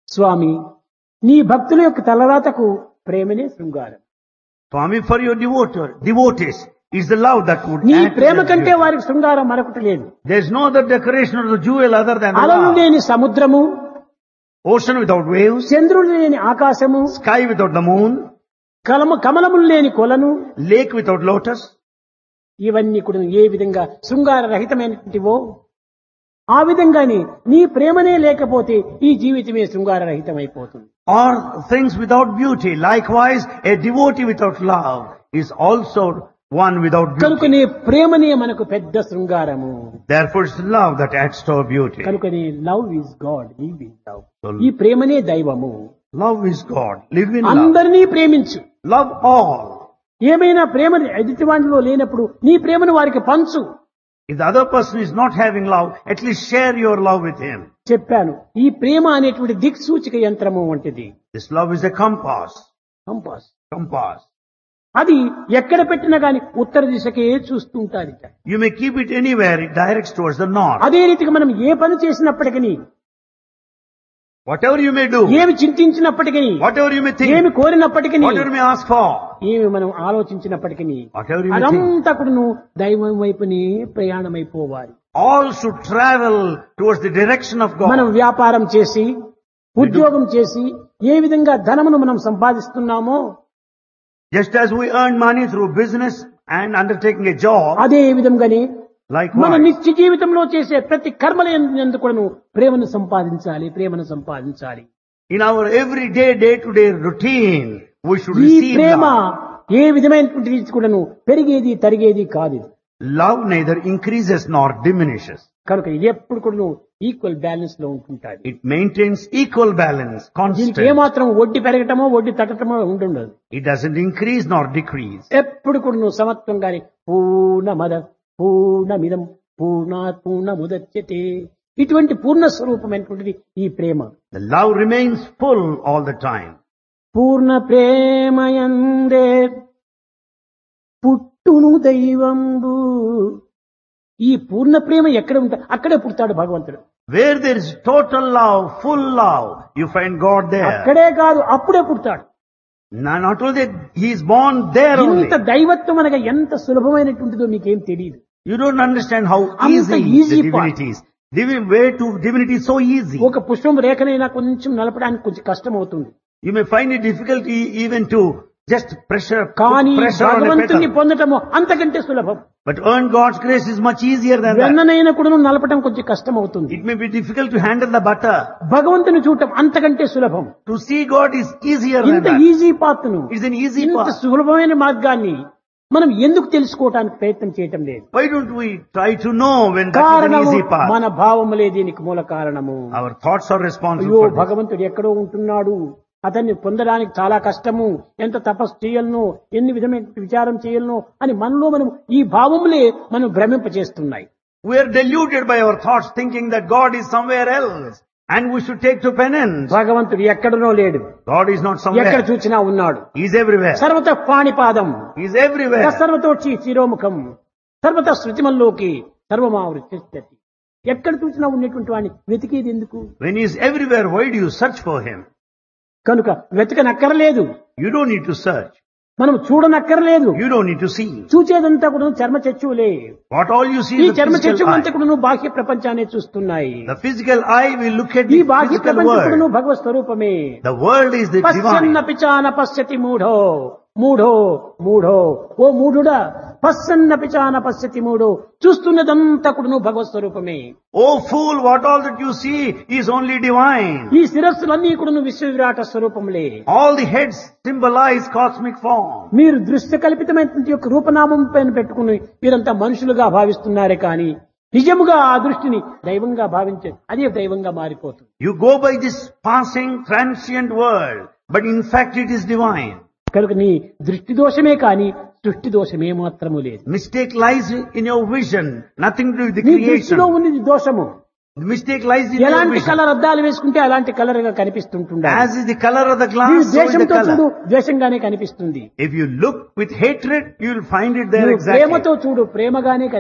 స్వామి నీ భక్తుల యొక్క తలరాతకు ప్రేమనే శృంగారం Swami, for your devoter, devotees, is the love that would నీ add to ప్రేమ that కంటే beauty. వారికి శృంగారం మరొకటి లేదు There is no other decoration or the jewel other than the అలలు love. లేని సముద్రము Ocean without waves, చంద్రుడు లేని ఆకాశము sky without the moon, కలమ కమలములు లేని కొలను lake without lotus. ఇవన్నీ కూడా ఏ విధంగా శృంగార రహితమైనటువంటివో ఆ విధంగానే నీ ప్రేమనే లేకపోతే ఈ జీవితమే శృంగార రహితమైపోతుంది Or things without beauty. Likewise, a devotee without love is also one without beauty. కనుకనే ప్రేమనే మనకు పెద్ద శృంగారము Therefore, it's love that adds to our beauty. కనుకనే love is god live in love So, ఈ ప్రేమనే దైవము love is God. Live in love. అందరినీ ప్రేమించు Love all. ఏమైనా ప్రేమ ఎదుటివాడిలో లేనప్పుడు నీ ప్రేమను వారికి పంచు If the other person is not having love, at least share your love with him. చెప్పాను ఈ ప్రేమ అనేటువంటి దిక్సూచిక యంత్రము వంటిది This love is a compass. Compass Compass. అది ఎక్కడ పెట్టినా గాని ఉత్తర దిశకే చూస్తూ ఉంటారు You may keep it anywhere, it directs towards the north. అదే రీతిగా మనం ఏ పని చేసినప్పటికీ Whatever you may do, ఏమి చింతించినప్పటికీ whatever you may think, ఏమి కోరినప్పటికీ whatever you may ask for, ఏమి మనం ఆలోచించినప్పటికీ whatever you may think, అదంతా కూడా దైవం వైపునే ప్రయాణమైపోవాలి all should travel towards the direction of మనం God. వ్యాపారం చేసి ఉద్యోగం చేసి ఏ విధంగా ధనమును మనం సంపాదిస్తున్నామో Just as we earn money through business and undertaking a job, అదే విధంగానే మన likewise, నిత్య జీవితంలో చేసే ప్రతి కర్మల ఎందుకు కూడాను ప్రేమను సంపాదించాలి ప్రేమను సంపాదించాలి in our everyday, day-to-day routine, we should ఈ receive ప్రేమ love. ఏ విధమైనటువంటి రీతి కూడాను పెరిగేది తరిగేది కాదు ఇది. Love neither increases nor diminishes. కనుక ఇది ఎప్పుడు కూడాను ఈక్వల్ బ్యాలెన్స్ లో ఉంటుంటాది It maintains equal balance, దీనికి constant. ఏమాత్రం వడ్డీ పెరగటమో వడ్డీ తగ్గటమో ఉండుండదు It doesn't increase nor decrease. ఎప్పుడు కూడా నువ్వు సమత్వం గాని పూర్ణమద పూర్ణమిదం పూర్ణాత్ పూర్ణముదచ్యతే ఇటువంటి పూర్ణ స్వరూపమైనటువంటిది ఈ ప్రేమ The love remains full all the time. పూర్ణ ప్రేమయందే పుట్టును దైవంబు ఈ పూర్ణ ప్రేమ ఎక్కడ ఉంటా అక్కడే పుడతాడు భగవంతుడు Where there is total love, full love, you find God there. అక్కడే కాదు అప్పుడే పుడతాడు Now, Not only that, He is born there only. ఇంత దైవత్వం అనగా ఎంత సులభమైనటువంటిదో మీకేం తెలియదు You don't understand how అంత easy easy the part. divinity is. Divi- way to divinity is so easy. ఒక పుష్పం రేఖనైనా కొంచెం నలపడానికి కొంచెం కష్టం అవుతుంది You may find it difficult e- even to just pressure, put కానీ pressure on a భగవంతుని petal. పొందటము అంతకంటే సులభం But earn God's grace is much easier than that. వెన్ననైనా కూడా నలపటం కొంచెం కష్టం అవుతుంది It may be difficult to handle the butter. భగవంతుని చూడటం అంతకంటే సులభం To see God is easier than ఇంత that. ఈజీ పాత్ను It's an easy ఇంత path. సులభమైన మార్గాన్ని మనం ఎందుకు తెలుసుకోవటానికి ప్రయత్నం చేయటం లేదు Why don't we try to know when that is an కారణము easy path? మన భావములే దీనికి మూల కారణము Our thoughts are responsible అయ్యో for this. భగవంతుడు ఎక్కడో ఉంటున్నాడు అతన్ని పొందడానికి చాలా కష్టము ఎంత తపస్సు చేయలను ఎన్ని విధమైన విచారం చేయలను అని మనలో మనం ఈ భావములే మనం భ్రమింపచేస్తున్నాయి We are deluded by our thoughts thinking that God is somewhere else and we should take to penance. భగవంతుడు ఎక్కడనో లేడు God is not ఎక్కడ somewhere. చూచినా ఉన్నాడు He is everywhere. సర్వత పాణిపాదం He is everywhere. సర్వతోక్షి శిరోముఖం సర్వత శృతిమల్లోకి సర్వమావృతి ఎక్కడ చూసినా ఉన్నటువంటి వాడిని వెతికేది ఎందుకు When He is everywhere, why do you search for Him? కనుక వెతకనక్కర్లేదు You don't need to search. మనం చూడనక్కర్లేదు You don't need to see. చూచేదంతా కూడా చర్మ చచ్చువులే What all you see ఈ is the చర్మ physical చచ్చు అంతా eye. కూడా బాహ్య ప్రపంచాన్ని చూస్తున్నాయి The physical eye will look at ఈ the బాహ్య physical ప్రపంచకుడును world. భగవత్ స్వరూపమే The world is the పశ్చన్న divine. పిచాన పశ్యతి మూఢో మూఢో మూఢో ఓ మూఢుడా పశ్చన్న పిచాన పశ్యతి మూఢో చూస్తున్నదంతా కూడాను భగవత్ స్వరూపమే Oh fool, what all that you see is only divine. ఈ శిరస్సులన్నీ కూడాను విశ్వ విరాట స్వరూపములే All the heads symbolize cosmic form. మీరు దృశ్య కల్పితమైనటువంటి యొక్క రూపనామం పైన పెట్టుకుని మీరంతా మనుషులుగా భావిస్తున్నారే కానీ నిజముగా ఆ దృష్టిని దైవంగా భావించే అదే దైవంగా మారిపోతుంది You go by this passing transient world, but in fact it is divine. కనుక నీ దృష్టి దోషమే కానీ సృష్టి దోషమే మాత్రము లేదు Mistake lies in your vision, nothing to do with the నీ దృష్టిలో creation. ఉన్నది దోషము The mistake lies in your ఎలాంటి vision. కలర్ అద్దాలు వేసుకుంటే అలాంటి కలర్ గా కనిపిస్తుంటుండాలి As is the color of the నీ glass, so is the ద్వేషంతో చూడు color. ద్వేషంగానే కనిపిస్తుంది If you look with hatred, you will find it there నువ్వు exactly. ప్రేమతో చూడు ప్రేమగానే